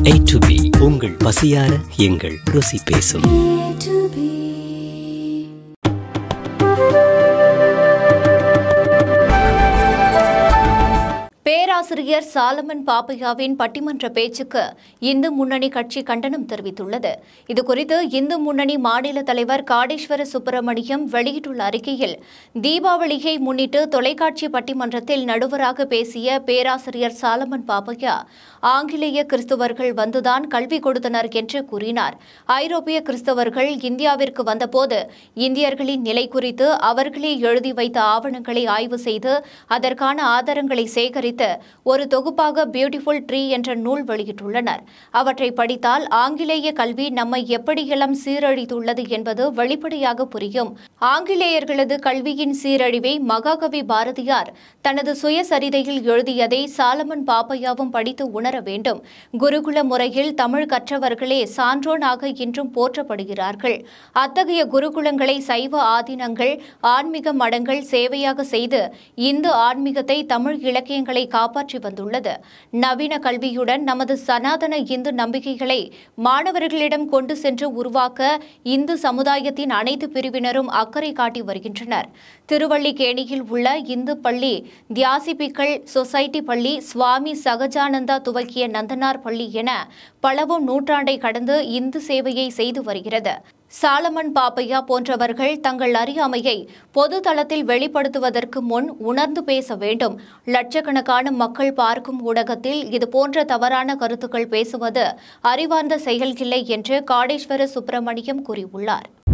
A to B உங்கள் பசியார எங்கள் ருசி பேசும் பேராசிரியர் சாலமன் பாப்பையாவின் பட்டிமன்ற பேச்சுக்கு இந்து முன்னணி கட்சி கண்டனம் தெரிவித்துள்ளது இதுகுறித்து இந்து முன்னணி மாநில தலைவர் காடேஸ்வர சுப்பிரமணியம் வெளியிட்டுள்ள அறிக்கையில் தீபாவளியை முன்னிட்டு தொலைக்காட்சி பட்டிமன்றத்தில் நடுவராக பேசிய பேராசிரியர் சாலமன் பாப்பையா ஆங்கிலேய கிறிஸ்தவர்கள் வந்துதான் கல்வி கொடுத்தனர் என்று கூறினார் ஐரோப்பிய கிறிஸ்தவர்கள் இந்தியாவிற்கு வந்தபோது இந்தியர்களின் நிலை குறித்து அவர்களே எழுதி வைத்த ஆவணங்களை ஆய்வு செய்து அதற்கான ஆதாரங்களை சேகரித்து ஒரு தொகுப்பாக பியூட்டிஃபுல் ட்ரீ என்ற நூல் வெளியிட்டுள்ளனர் அவற்றை படித்தால் ஆங்கிலேய கல்வி நம்மை எப்படியெல்லாம் சீரழித்துள்ளது என்பது வெளிப்படையாக புரியும் ஆங்கிலேயர்களது கல்வியின் சீரழிவை மகாகவி பாரதியார் தனது சுயசரிதையில் எழுதியதை சாலமன் பாப்பையாவும் படித்து உணர வேண்டும் குருகுல முறையில் தமிழ் கற்றவர்களே சான்றோனாக இன்றும் போற்றப்படுகிறார்கள் அத்தகைய குருகுலங்களை சைவ ஆதீனங்கள் ஆன்மீக மடங்கள் சேவையாக செய்து இந்து ஆன்மீகத்தை தமிழ் இலக்கியங்களை காப்பாற்றி வந்துள்ளது நவீன கல்வியுடன் நமது சனாதன இந்து நம்பிக்கைகளை மாணவர்களிடம் கொண்டு சென்று உருவாக்க இந்து சமுதாயத்தின் அனைத்து பிரிவினரும் அக்கறை காட்டி வருகின்றனர் திருவள்ளிக்கேணியில் உள்ள இந்து பள்ளி தியாசிபிக்கல் சொசைட்டி பள்ளி சுவாமி சகஜானந்தா துவக்கிய நந்தனார் பள்ளி என பலவும் நூற்றாண்டை கடந்து இந்து சேவையை செய்து வருகிறது சாலமன் பாப்பையா போன்றவர்கள் தங்கள் அறியாமையை பொது தளத்தில் வெளிப்படுத்துவதற்கு முன் உணர்ந்து பேச வேண்டும் லட்சக்கணக்கான மக்கள் பார்க்கும் ஊடகத்தில் இதுபோன்ற தவறான கருத்துக்கள் பேசுவது அறிவார்ந்த செயல் இல்லை என்று காடேஸ்வர சுப்பிரமணியம் கூறியுள்ளார்